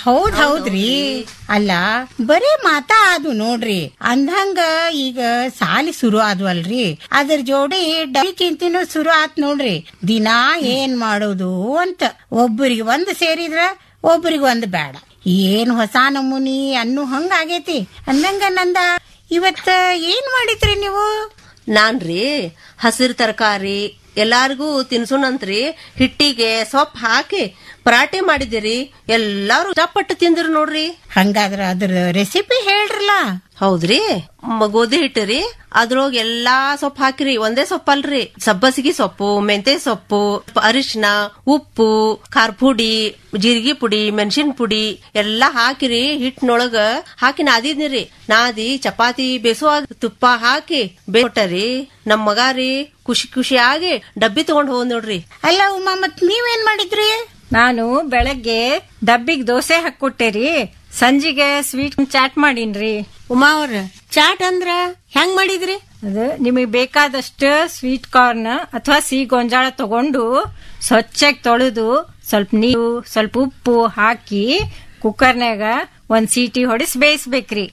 ಹೌದ್ ಹೌದ್ರಿ ಅಲ್ಲ ಬರೇ ಮಾತಾ ಅದು ನೋಡ್ರಿ ಅಂದಂಗ ಈಗ ಸಾಲಿ ಶುರು ಆದ್ವಲ್ರಿ ಅದ್ರ ಜೋಡಿ ಡೈ ಚಿಂತಿನೂ ಶುರು ಆತ್ ನೋಡ್ರಿ ದಿನಾ ಏನ್ ಮಾಡೋದು ಅಂತ ಒಬ್ಬರಿಗೆ ಒಂದ್ ಸೇರಿದ್ರ ಒಬ್ಬರಿಗೆ ಒಂದ್ ಬೇಡ ಏನ್ ಹೊಸ ನಮೂನಿ ಅನ್ನು ಹಂಗ ಆಗೇತಿ ಅಂದಂಗ ನಂದ ಇವತ್ತ ಏನ್ ಮಾಡಿದ್ರಿ ನೀವು ನಾನ್ರಿ ಹಸಿರು ತರಕಾರಿ ಎಲ್ಲಾರ್ಗೂ ತಿನ್ಸುನಂತ್ರಿ ಹಿಟ್ಟಿಗೆ ಸೊಪ್ಪು ಹಾಕಿ ಪರಾಟೆ ಮಾಡಿದಿರಿ ಎಲ್ಲಾರು ಚಪ್ಪಟ್ಟು ತಿಂದ್ರು ನೋಡ್ರಿ ಹಂಗಾದ್ರ ಅದ್ರ ರೆಸಿಪಿ ಹೇಳ್ರಲ್ಲ ಹೌದ್ರಿ ಮ- ಗೋಧಿ ಹಿಟ್ಟು ಅದ್ರೊಳಗ ಎಲ್ಲಾ ಸೊಪ್ಪು ಹಾಕಿರಿ ಒಂದೇ ಸೊಪ್ಪು ಅಲ್ರಿ ಸಬ್ಬಸಿಗೆ ಸೊಪ್ಪು ಮೆಂತೆ ಸೊಪ್ಪು ಅರಿಶಿನ ಉಪ್ಪು ಖಾರ ಪುಡಿ ಜೀರಿಗೆ ಪುಡಿ ಮೆಣಸಿನ ಪುಡಿ ಎಲ್ಲಾ ಹಾಕಿರಿ ಹಿಟ್ಟಿನೊಳಗ ಹಾಕಿ ನಾದಿದ್ನಿರಿ ನಾದಿ ಚಪಾತಿ ಬೇಸುವಾಗ ತುಪ್ಪ ಹಾಕಿ ಬೇಟರಿ ನಮ್ ಮಗ ರೀ ಖುಷಿ ಖುಷಿಯಾಗಿ ಡಬ್ಬಿ ತಗೊಂಡ್ ಹೋದ್ ನೋಡ್ರಿ ಅಲ್ಲ ಉಮಾ ಮತ್ ನೀವೇನ್ ಮಾಡಿದ್ರಿ ನಾನು ಬೆಳಗ್ಗೆ ಡಬ್ಬಿಗ್ ದೋಸೆ ಹಾಕೊಟ್ಟೇರಿ ಸಂಜಿಗೆ ಸ್ವೀಟ್ ಚಾಟ್ ಮಾಡೀನ್ರಿ ಉಮಾ ಅವ್ರ ಚಾಟ್ ಅಂದ್ರ ಹೆಂಗ್ ಮಾಡಿದ್ರಿ ಅದು ನಿಮಗೆ ಬೇಕಾದಷ್ಟು ಸ್ವೀಟ್ ಕಾರ್ನ್ ಅಥವಾ ಸಿಹಿ ಗೊಂಜಾಳ ತಗೊಂಡು ಸ್ವಚ್ಛಾಗಿ ತೊಳೆದು ಸ್ವಲ್ಪ ನೀರು ಸ್ವಲ್ಪ ಉಪ್ಪು ಹಾಕಿ ಕುಕ್ಕರ್ನಾಗ ಒಂದ್ ಸೀಟಿ ಹೊಡಿಸಿ ಬೇಯಿಸ್ಬೇಕ್ರಿ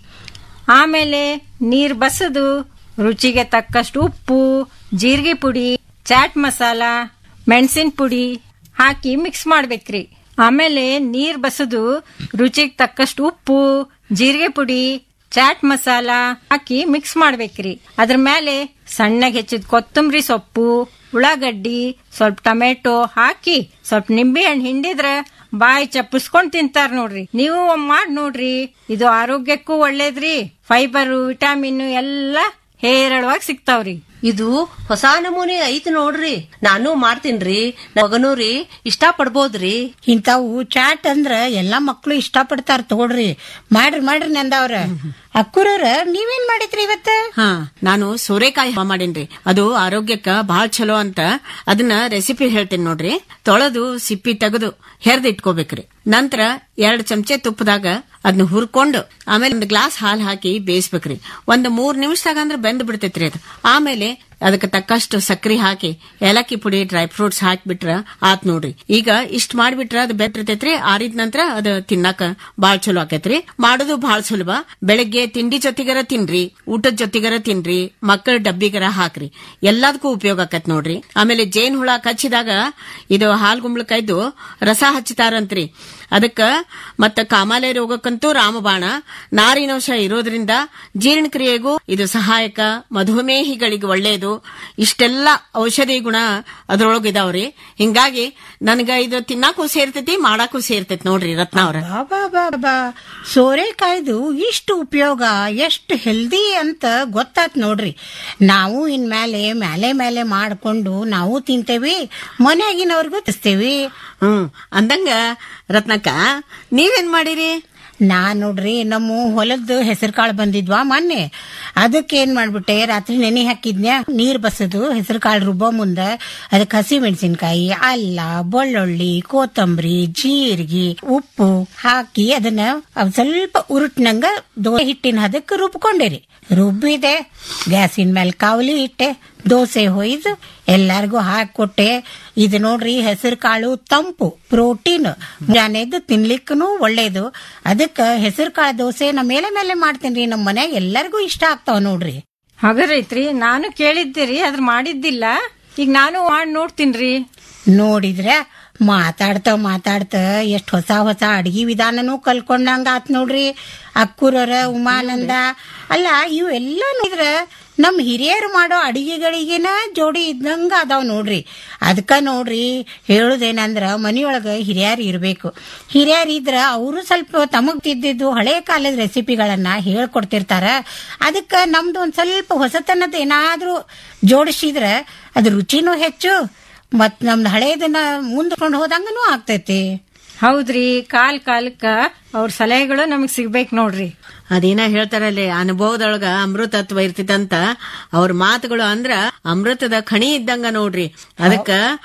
ಆಮೇಲೆ ನೀರ್ ಬಸದು ರುಚಿಗೆ ತಕ್ಕಷ್ಟು ಉಪ್ಪು ಜೀರಿಗೆ ಪುಡಿ ಚಾಟ್ ಮಸಾಲ ಮೆಣಸಿನ ಪುಡಿ ಹಾಕಿ ಮಿಕ್ಸ್ ಮಾಡ್ಬೇಕ್ರಿ ಆಮೇಲೆ ನೀರ್ ಬಸದು ರುಚಿಗೆ ತಕ್ಕಷ್ಟು ಉಪ್ಪು ಜೀರಿಗೆ ಪುಡಿ ಚಾಟ್ ಮಸಾಲ ಹಾಕಿ ಮಿಕ್ಸ್ ಮಾಡ್ಬೇಕ್ರಿ ಅದ್ರ ಮೇಲೆ ಸಣ್ಣಗೆ ಹೆಚ್ಚಿದ ಕೊತ್ತಂಬರಿ ಸೊಪ್ಪು ಉಳ್ಳಾಗಡ್ಡಿ ಸ್ವಲ್ಪ ಟೊಮೆಟೊ ಹಾಕಿ ಸ್ವಲ್ಪ ನಿಂಬೆ ಹಣ್ಣು ಹಿಂಡಿದ್ರ ಬಾಯಿ ಚಪ್ಪಿಸ್ಕೊಂಡ್ ತಿಂತಾರ ನೋಡ್ರಿ ನೀವು ಒಮ್ಮೆ ಮಾಡ್ ನೋಡ್ರಿ ಇದು ಆರೋಗ್ಯಕ್ಕೂ ಒಳ್ಳೇದ್ರಿ ಫೈಬರ್ ವಿಟಾಮಿನ್ ಎಲ್ಲ ಹೇರಳವಾಗಿ ಸಿಗ್ತಾವ್ರಿ ಇದು ಹೊಸ ನಮೂನೆ ಐತಿ ನೋಡ್ರಿ ನಾನು ಮಾಡ್ತೀನ್ರಿ ನನ್ ಮಗನೂ ರೀ ಇಷ್ಟ ಪಡ್ಬೋದ್ರಿ ಇಂತಾವು ಚಾಟ್ ಅಂದ್ರ ಎಲ್ಲಾ ಮಕ್ಳು ಇಷ್ಟ ಪಡ್ತಾರ ತಗೊಳ್ರಿ ಮಾಡ್ರಿ ಮಾಡ್ರಿ ನಂದವ್ರ ಅಕ್ಕುರವ್ರ ನೀವೇನ್ ಮಾಡಿದ್ರಿ ಇವತ್ತ ಹಾ ನಾನು ಸೋರೆಕಾಯಿ ಹಬ್ಬ ಮಾಡೇನ್ರಿ ಅದು ಆರೋಗ್ಯಕ್ಕ ಬಹಳ ಚಲೋ ಅಂತ ಅದನ್ನ ರೆಸಿಪಿ ಹೇಳ್ತೀನಿ ನೋಡ್ರಿ ತೊಳೆದು ಸಿಪ್ಪಿ ತೆಗೆದು ಹೆರ್ದ್ ಇಟ್ಕೋಬೇಕ್ರಿ ನಂತರ ಎರಡ್ ಚಮಚೆ ತುಪ್ಪದಾಗ ಅದನ್ನ ಹುರ್ಕೊಂಡು ಆಮೇಲೆ ಒಂದು ಗ್ಲಾಸ್ ಹಾಲ್ ಹಾಕಿ ಬೇಯಿಸ್ಬೇಕ್ರಿ ಒಂದ್ ಮೂರ್ ನಿಮಿಷದಾಗ ಅಂದ್ರೆ ಬೆಂದ್ ಬಿಡ್ತೈತ್ರಿ ಅದು ಆಮೇಲೆ ಅದಕ್ಕೆ ತಕ್ಕಷ್ಟು ಸಕ್ಕರೆ ಹಾಕಿ ಏಲಕ್ಕಿ ಪುಡಿ ಡ್ರೈ ಫ್ರೂಟ್ಸ್ ಹಾಕ್ಬಿಟ್ರ ಆತ್ ನೋಡ್ರಿ ಈಗ ಇಷ್ಟ ಮಾಡ್ಬಿಟ್ರ ಅದು ಬೆಟ್ಟಿರ್ತೈತ್ರಿ ಆರಿದ ನಂತರ ಅದು ತಿನ್ನಾಕ ಬಾಳ್ ಚಲೋ ಆಕೈತ್ರಿ ಮಾಡೋದು ಬಾಳ್ ಸುಲಭ ಬೆಳಗ್ಗೆ ತಿಂಡಿ ಜೊತೆಗರ ತಿನ್ರಿ ಊಟದ ಜೊತೆಗರ ತಿನ್ರಿ ಮಕ್ಕಳ ಡಬ್ಬಿಗರ ಹಾಕ್ರಿ ಎಲ್ಲದಕ್ಕೂ ಉಪಯೋಗ ಆಕತ್ ನೋಡ್ರಿ ಆಮೇಲೆ ಜೇನ್ ಹುಳ ಕಚ್ಚಿದಾಗ ಇದು ಹಾಲ್ ಗುಂಬಳಕಾಯ್ದು ರಸ ಹಚ್ಚತಾರಂತ್ರಿ ಅದಕ್ಕ ಮತ್ತ ಕಾಮಾಲೆ ರೋಗಕ್ಕಂತೂ ರಾಮಬಾಣ ನಾರಿನಂಶ ಇರೋದ್ರಿಂದ ಜೀರ್ಣಕ್ರಿಯೆಗೂ ಇದು ಸಹಾಯಕ ಮಧುಮೇಹಿಗಳಿಗೆ ಒಳ್ಳೆಯದು ಇಷ್ಟೆಲ್ಲ ಔಷಧಿ ಗುಣ ಅದ್ರೊಳಗ ಇದಾವ್ರಿ ಹಿಂಗಾಗಿ ನನಗ ಇದು ತಿನ್ನಾಕೂ ಸೇರ್ತೈತಿ ಮಾಡಾಕೂ ಸೇರ್ತೈತಿ ನೋಡ್ರಿ ರತ್ನ ಅವ್ರ ಬಾಬಾ ಸೋರೆಕಾಯ್ದು ಇಷ್ಟು ಉಪಯೋಗ ಎಷ್ಟು ಹೆಲ್ದಿ ಅಂತ ಗೊತ್ತಾತ್ ನೋಡ್ರಿ ನಾವು ಇನ್ಮೇಲೆ ಮೇಲೆ ಮೇಲೆ ಮಾಡ್ಕೊಂಡು ನಾವು ತಿಂತೇವಿ ಮನೆಯಾಗಿನವ್ರಿಗೂ ತಿಸ್ತೇವಿ ಹ್ಮ್ ಅಂದಂಗ ರತ್ನಕ್ಕ ನೀವೇನ್ ಮಾಡಿರಿ ನಾ ನೋಡ್ರಿ ನಮ್ಮ ಹೊಲದ ಹೆಸರು ಕಾಳು ಬಂದಿದ್ವಾ ಮೊನ್ನೆ ಅದಕ್ಕೆ ಏನ್ ಮಾಡ್ಬಿಟ್ಟೆ ರಾತ್ರಿ ನೆನೆ ಹಾಕಿದ್ನ್ಯಾ ನೀರ್ ಬಸದು ಹೆಸರು ಕಾಳು ರುಬ್ಬೋ ಮುಂದ ಅದಕ್ಕೆ ಹಸಿ ಮೆಣಸಿನ್ಕಾಯಿ ಅಲ್ಲ ಬೆಳ್ಳುಳ್ಳಿ ಕೊತ್ತಂಬರಿ ಜೀರಿಗೆ ಉಪ್ಪು ಹಾಕಿ ಅದನ್ನ ಅವ್ ಸ್ವಲ್ಪ ಉರುಟ್ನಂಗ ದೋಸೆ ಹಿಟ್ಟಿನ ಹದಕ್ಕೆ ರುಬ್ಕೊಂಡಿರಿ ರುಬ್ಬಿದೆ ಗ್ಯಾಸಿನ ಮೇಲೆ ಕಾವಲಿ ಇಟ್ಟೆ ದೋಸೆ ಹೊಯ್ದು ಎಲ್ಲಾರ್ಗೂ ಹಾಕೊಟ್ಟೆ ಇದು ನೋಡ್ರಿ ಹೆಸರು ಕಾಳು ತಂಪು ಪ್ರೋಟೀನ್ ಮುಂಜಾನೆದ್ದು ತಿನ್ಲಿಕ್ಕೂ ಒಳ್ಳೇದು ಅದಕ್ಕ ಹೆಸರು ಕಾಳು ದೋಸೆ ನಾ ಮೇಲೆ ಮೇಲೆ ಮಾಡ್ತೀನಿ ನಮ್ಮ ಮನ್ಯಾಗ ಎಲ್ಲರಿಗೂ ಇಷ್ಟ ಆಗ್ತಾವ ನೋಡ್ರಿ ಹಾಗಾರೈತ್ರಿ ನಾನು ಕೇಳಿದ್ದೀರಿ ಅದ್ರ ಮಾಡಿದ್ದಿಲ್ಲ ಈಗ ನಾನು ಮಾಡಿ ನೋಡ್ತೀನ್ರಿ ನೋಡಿದ್ರೆ ಮಾತಾಡ್ತ ಮಾತಾಡ್ತ ಎಷ್ಟ್ ಹೊಸ ಹೊಸ ಅಡ್ಗಿ ವಿಧಾನನೂ ಕಲ್ಕೊಂಡಂಗ ಆತ್ ನೋಡ್ರಿ ಅಕ್ಕುರರ ಉಮಾನಂದ ಅಲ್ಲ ಇವೆಲ್ಲ ನೋಡಿದ್ರ ನಮ್ ಹಿರಿಯರು ಮಾಡೋ ಅಡಿಗೆಗಳಿಗೆನ ಜೋಡಿ ಇದ್ದಂಗ ಅದಾವ್ ನೋಡ್ರಿ ಅದಕ್ಕ ನೋಡ್ರಿ ಹೇಳುದೇನಂದ್ರ ಮನಿಯೊಳಗ ಹಿರಿಯರು ಇರ್ಬೇಕು ಹಿರಿಯರ್ ಇದ್ರ ಅವರು ಸ್ವಲ್ಪ ತಮಗ್ ತಿದ್ದಿದ್ದು ಹಳೆ ಕಾಲದ ರೆಸಿಪಿಗಳನ್ನ ಹೇಳ್ಕೊಡ್ತಿರ್ತಾರ ಅದಕ್ಕ ನಮ್ದು ಒಂದ್ ಸ್ವಲ್ಪ ಹೊಸತನದ ಏನಾದ್ರೂ ಜೋಡಿಸಿದ್ರ ಅದ್ರ ರುಚಿನೂ ಹೆಚ್ಚು ಮತ್ ನಮ್ದು ಹಳೇದನ್ನ ಮುಂದ್ಕೊಂಡು ಹೋದಂಗನೂ ಆಗ್ತೈತಿ ಹೌದ್ರಿ ಕಾಲ್ ಕಾಲಕ್ಕ ಅವ್ರ ಸಲಹೆಗಳು ನಮಗ್ ಸಿಗ್ಬೇಕು ನೋಡ್ರಿ ಅದೇನ ಹೇಳ್ತಾರಲ್ಲೇ ಅನುಭವದೊಳಗ ಅಮೃತತ್ವ ಇರ್ತಿತ್ತಂತ ಅವ್ರ ಮಾತುಗಳು ಅಂದ್ರ ಅಮೃತದ ಖಣಿ ಇದ್ದಂಗ ನೋಡ್ರಿ ಅದಕ್ಕ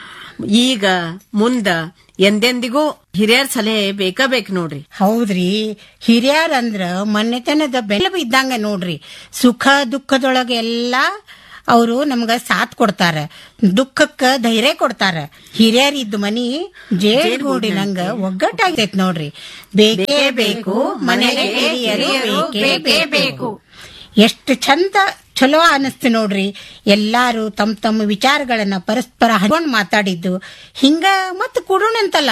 ಈಗ ಮುಂದ ಎಂದೆಂದಿಗೂ ಹಿರಿಯರ್ ಸಲಹೆ ಬೇಕ ಬೇಕು ನೋಡ್ರಿ ಹೌದ್ರಿ ಹಿರಿಯರಂದ್ರ ಮನೆತನದ ಬೆಲೆ ಇದ್ದಂಗ ನೋಡ್ರಿ ಸುಖ ದುಃಖದೊಳಗೆ ಎಲ್ಲಾ ಅವರು ನಮ್ಗ ಸಾಥ್ ಕೊಡ್ತಾರ ದುಃಖಕ್ಕ ಧೈರ್ಯ ಕೊಡ್ತಾರ ಹಿರಿಯರಿದ್ದ ಮನಿ ಜೇಡ್ಗೂಡಿನಂಗ ಒಗ್ಗಟ್ಟಾಗೈತ್ ನೋಡ್ರಿ ಬೇಕೇ ಬೇಕು ಮನೆಗೆ ಹಿರಿಯರು ಬೇಕೇ ಬೇಕು ಎಷ್ಟು ಚಂದ ಚಲೋ ಅನಿಸ್ತು ನೋಡ್ರಿ ಎಲ್ಲಾರು ತಮ್ಮ ತಮ್ಮ ವಿಚಾರಗಳನ್ನ ಪರಸ್ಪರ ಹಂಚ್ಕೊಂಡ್ ಮಾತಾಡಿದ್ದು ಹಿಂಗ ಮತ್ ಕೊಡೋಣಂತಲ್ಲ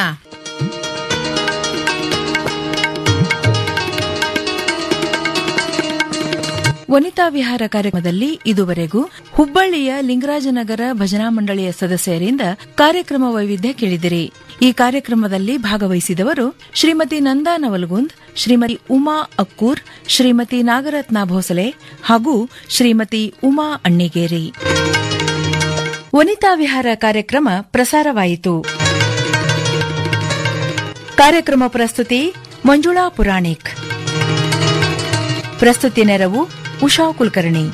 ವನಿತಾ ವಿಹಾರ ಕಾರ್ಯಕ್ರಮದಲ್ಲಿ ಇದುವರೆಗೂ ಹುಬ್ಬಳ್ಳಿಯ ಲಿಂಗರಾಜನಗರ ಭಜನಾ ಮಂಡಳಿಯ ಸದಸ್ಯರಿಂದ ಕಾರ್ಯಕ್ರಮ ವೈವಿಧ್ಯ ಕೇಳಿದಿರಿ ಈ ಕಾರ್ಯಕ್ರಮದಲ್ಲಿ ಭಾಗವಹಿಸಿದವರು ಶ್ರೀಮತಿ ನಂದಾ ನವಲ್ಗುಂದ್ ಶ್ರೀಮತಿ ಉಮಾ ಅಕ್ಕೂರ್ ಶ್ರೀಮತಿ ನಾಗರತ್ನ ಭೋಸಲೆ ಹಾಗೂ ಶ್ರೀಮತಿ ಉಮಾ ಅಣ್ಣಿಗೇರಿ ವನಿತಾ ವಿಹಾರ ಕಾರ್ಯಕ್ರಮ ಪ್ರಸಾರವಾಯಿತು ಕಾರ್ಯಕ್ರಮ ಪ್ರಸ್ತುತಿ ಮಂಜುಳಾ ಪುರಾಣಿಕ್ ಪ್ರಸ್ತುತಿ ನೆರವು ಉಷಾ ಕುಲಕರ್ಣಿ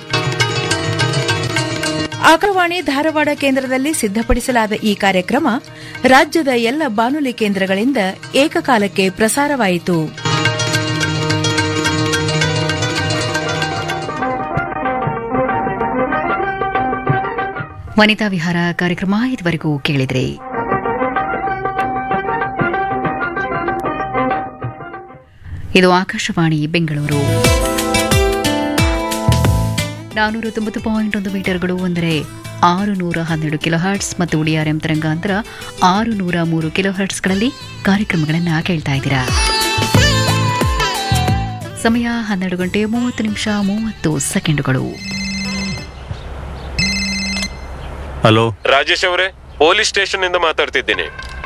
ಆಕಾಶವಾಣಿ ಧಾರವಾಡ ಕೇಂದ್ರದಲ್ಲಿ ಸಿದ್ಧಪಡಿಸಲಾದ ಈ ಕಾರ್ಯಕ್ರಮ ರಾಜ್ಯದ ಎಲ್ಲ ಬಾನುಲಿ ಕೇಂದ್ರಗಳಿಂದ ಏಕಕಾಲಕ್ಕೆ ಪ್ರಸಾರವಾಯಿತು ವನಿತಾ ವಿಹಾರ ಕಾರ್ಯಕ್ರಮ ಇದುವರೆಗೂ ಕೇಳಿದ್ರಿ ಇದು ಆಕಾಶವಾಣಿ ಬೆಂಗಳೂರು ನಾನೂರ ತೊಂಬತ್ತು ಪಾಯಿಂಟ್ ಒಂದು ಮೀಟರ್ಗಳು ಅಂದರೆ ಆರು ನೂರ ಹನ್ನೆರಡು ಕಿಲೋ ಹರ್ಟ್ಸ್ ಮತ್ತು ಉಡಿಆರ್ಎಂ ತರಂಗಾಂತರ ಆರು ನೂರ ಮೂರು ಕಿಲೋ ಹರ್ಟ್ಸ್ಗಳಲ್ಲಿ ಕಾರ್ಯಕ್ರಮಗಳನ್ನು ಕೇಳ್ತಾ ಇದ್ದೀರಾ ಸಮಯ ಹನ್ನೆರಡು ಗಂಟೆ ಮೂವತ್ತು ನಿಮಿಷ ಮೂವತ್ತು ಸೆಕೆಂಡುಗಳು ಹಲೋ ರಾಜೇಶ್ ಅವರೇ ಪೊಲೀಸ್ ಸ್ಟೇಷನ್ ಇಂದ ಮಾತಾಡ್ತಿದ್ದೀನಿ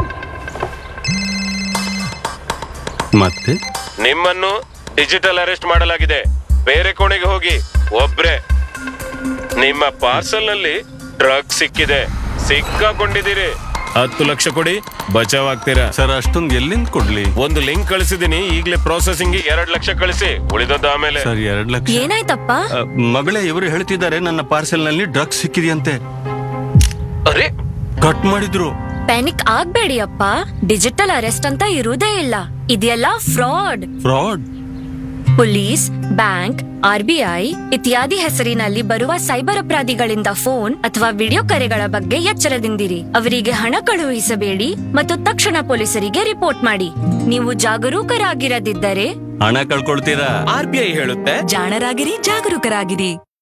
ಮತ್ತೆ ನಿಮ್ಮನ್ನು ಡಿಜಿಟಲ್ ಅರೆಸ್ಟ್ ಮಾಡಲಾಗಿದೆ ಬೇರೆ ಕೋಣೆಗೆ ಹೋಗಿ ಒಬ್ರೆ ನಿಮ್ಮ ಪಾರ್ಸಲ್ ನಲ್ಲಿ ಡ್ರಗ್ ಸಿಕ್ಕಿದೆ ಸಿಕ್ಕಾಕೊಂಡಿದ್ದೀರಿ ಹತ್ತು ಲಕ್ಷ ಕೊಡಿ ಬಚಾವ್ ಆಗ್ತೀರಾ ಸರ್ ಅಷ್ಟೊಂದು ಎಲ್ಲಿಂದ ಕೊಡ್ಲಿ ಒಂದು ಲಿಂಕ್ ಕಳಿಸಿದೀನಿ ಈಗಲೇ ಪ್ರೊಸೆಸಿಂಗ್ ಎರಡ್ ಲಕ್ಷ ಕಳಿಸಿ ಉಳಿದದ್ದು ಆಮೇಲೆ ಸರ್ ಎರಡ್ ಲಕ್ಷ ಏನಾಯ್ತಪ್ಪ ಅ, ಮಗಳೇ ಇವರು ಹೇಳ್ತಿದ್ದಾರೆ ನನ್ನ ಪಾರ್ಸೆಲ್ ನಲ್ಲಿ ಡ್ರಗ್ಸ್ ಸಿಕ್ಕಿದೆಯಂತೆ ಅರೆ ಕಟ್ ಮಾಡಿದ್ರು ಪ್ಯಾನಿಕ್ ಆಗ್ಬೇಡಿ ಅಪ್ಪ ಡಿಜಿಟಲ್ ಅರೆಸ್ಟ್ ಅಂತ ಇರುವುದೇ ಇಲ್ಲ ಇದೆಲ್ಲ fraud fraud police bank RBI ಇತ್ಯಾದಿ ಹೆಸರಿನಲ್ಲಿ ಬರುವ ಸೈಬರ್ ಅಪರಾಧಿಗಳಿಂದ ಫೋನ್ ಅಥವಾ ವಿಡಿಯೋ ಕರೆಗಳ ಬಗ್ಗೆ ಎಚ್ಚರದಿಂದಿರಿ ಅವರಿಗೆ ಹಣ ಕಳುಹಿಸಬೇಡಿ ಮತ್ತು ತಕ್ಷಣ ಪೊಲೀಸರಿಗೆ ರಿಪೋರ್ಟ್ ಮಾಡಿ ನೀವು ಜಾಗರೂಕರಾಗಿರದಿದ್ದರೆ ಹಣ ಕಳ್ಕೊಳ್ತೀರಾ ಆರ್ ಬಿ ಐ ಹೇಳುತ್ತೆ ಜಾಣರಾಗಿರಿ ಜಾಗರೂಕರಾಗಿರಿ